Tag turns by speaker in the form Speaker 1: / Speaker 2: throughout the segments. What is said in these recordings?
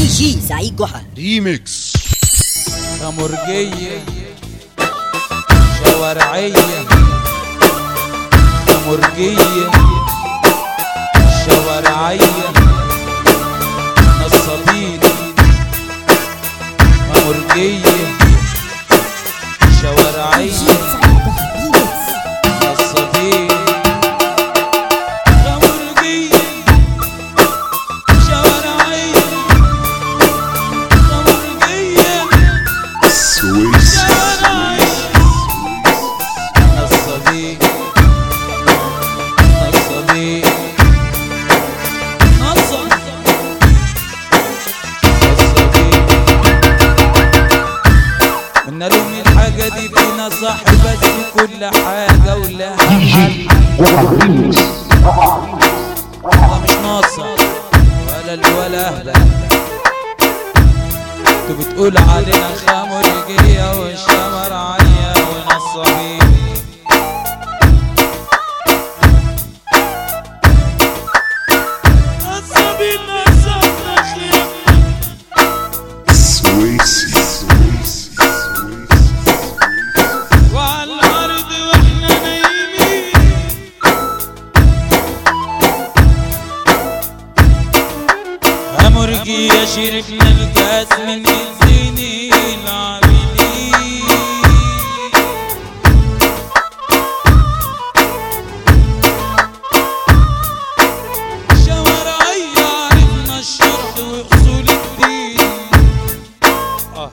Speaker 1: دي جي سعيد جحا
Speaker 2: ريميكس
Speaker 3: خمرجية شوارعية خمرجية شوارعية نصابين خمرجية شوارعية نصابين خمرجية شوارعية خمرجية
Speaker 2: سويس
Speaker 3: نصابين نصابين نصب نصابين قلنا لهم الحاجة دي فينا صح بس كل حاجة ولها حل والله مش ناقصة ولا الولا أهلا انتوا بتقول علينا خمرجية والشمرعية ونصابين نصابين نصابنا خير
Speaker 2: سويسي
Speaker 3: وعلى الأرض واحنا نايمين أمرجي يا شرفنا الكاس من الزين العابدين شوارعية عرفنا الشرح وأصول الدين آه.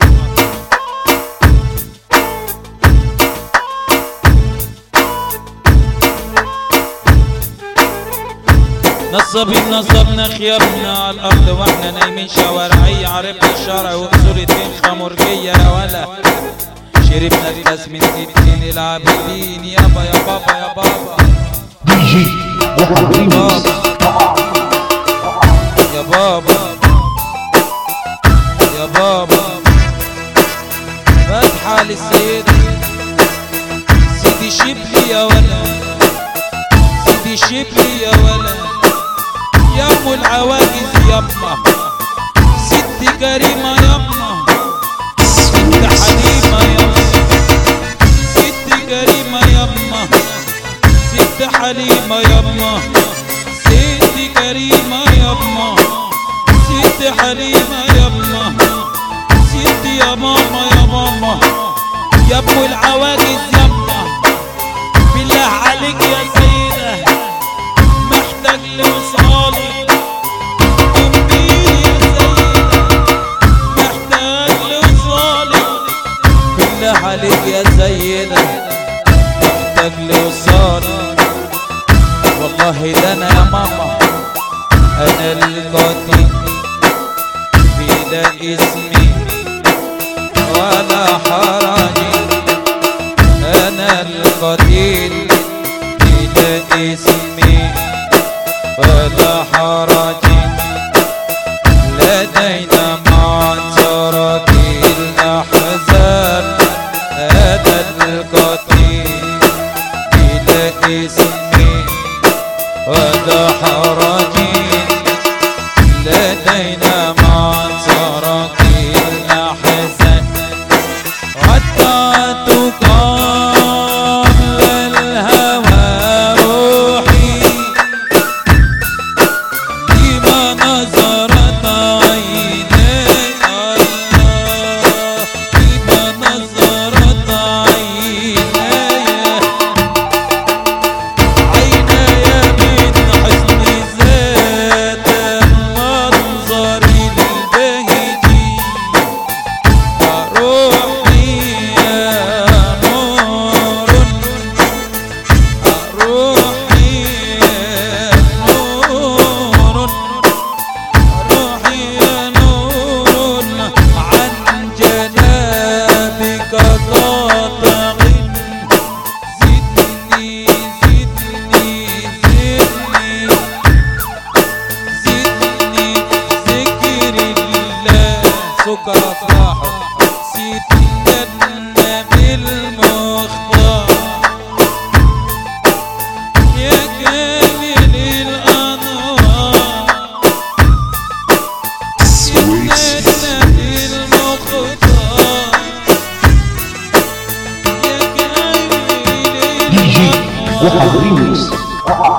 Speaker 3: نصبين نصبنا خيابنا على الارض واحنا نايمين شوارعية عرفنا الشرع واصول الدين خمرجية يا ولا شربنا الكاس من الدين العابدين يابا يا بابا يا بابا يا بابا يا بابا فتحة للسيد سيدي شبلي يا ولا سيدي شبلي يا ولا يا ام العواجز يما ست كريمة يما ست حليمة يما ست كريمة يما ست حليمة يما ست كريمة يما ست حليمة يما ست يا ماما يا ماما يا ابو العواجز يما بالله عليك يا سيدة محتاج لوصالك قوميلي يا سيدة محتاج لوصالك بالله عليك يا سيدة محتاج لوصالك والله ده انا يا ماما انا القاتل بلا اسمي ولا حرجي انا القتيل بلا اسمي ولا حرجي لدينا معذرة الأحزان أنا القتيل بلا اسمي ولا حرجي لدينا معذرة الأحزان حتى تقابل الهوى روحي لما نظرت عيني
Speaker 1: ضحى ريميكس